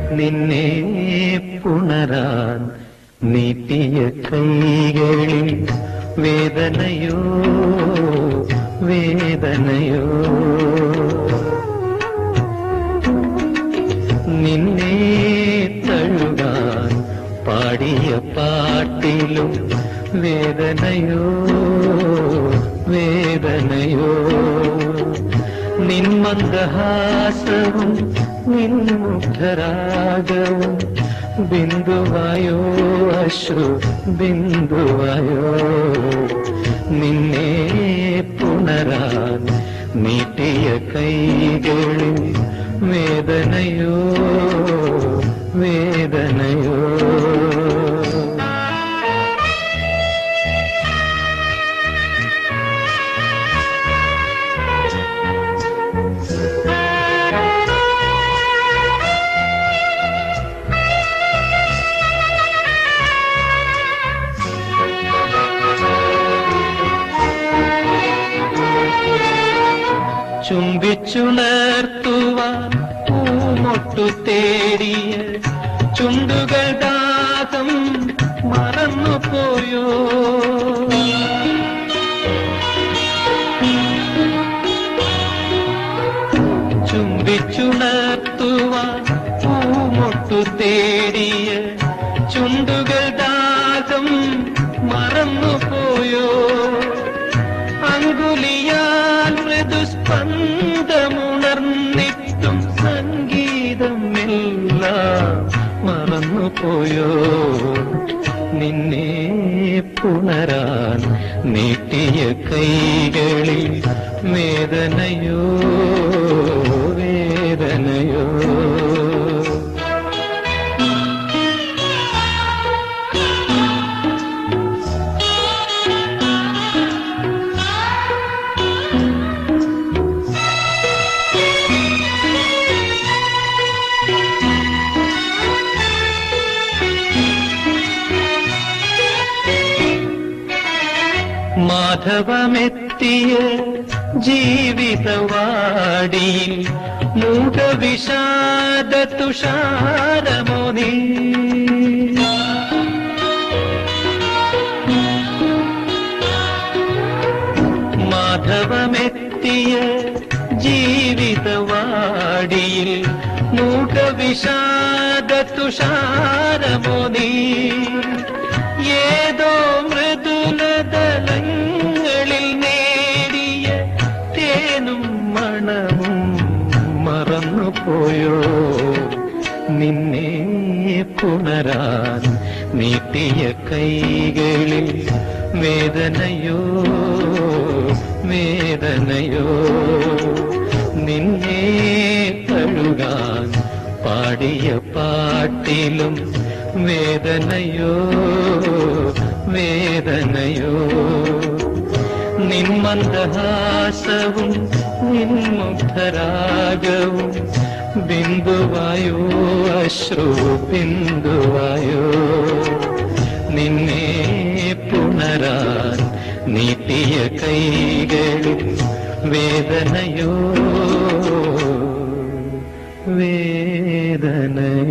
നിന്നെ പുണരാൻ നീട്ടിയ കൈകളിൽ വേദനയോ വേദനയോ നിന്നെ തഴുകാൻ പാടിയ പാട്ടിലും വേദനയോ വേദനയോ നിന്മന്ദഹാസവും നിൻമുഖരാഗവും ബിന്ദുവായോ അശ്രു ബിന്ദുവായോ നിന്നെ പുണരാൻ നീട്ടിയ കൈകളിൽ വേദനയോ വേദനയോ ചുംബിച്ചുണർത്തുവാൻ പൂമൊട്ടു തേടിയ ചുണ്ടുകൾ ദാഹം മറന്നുപോയോ ചുംബിച്ചുണർത്തുവാൻ പൂമൊട്ടു തേടിയ ചുണ്ടുകൾ ദാഹം മറന്നുപോയോ അങ്കുലിയാൽ മൃദുസ്പന്ദമുണർന്നിട്ടും സംഗീതം എല്ലാം മറന്നുപോയോ നിന്നെ പുണരാൻ നീട്ടിയ കൈകളിൽ വേദനയോ വേദനയോ മാധവമെത്തിയ ജീവിതവാടിയിൽ മൂകവിഷാദ തുഷാരമോനി മാധവമെത്തിയ ജീവിതവാടിയിൽ മൂകവിഷാദ തുഷാരമോനി ഏതോ മൃദുലതലങ്ങളിൽ നേടിയ തേനും മണവും മറന്നുപോയോ നിന്നെ പുണരാൻ നീട്ടിയ കൈകളിൽ വേദനയോ വേദനയോ നിന്നെ തഴുകാൻ പാടിയ പാട്ടിലും വേദനയോ വേദനയോ നിന്മന്ദഹാസവും നിൻമുഗ്ധരാഗവും ബിന്ദുവായോ അശ്രു ബിന്ദുവായോ നിന്നെ പുണരാൻ നീട്ടിയ കൈകളിൽ വേദനയോ വേദനയോ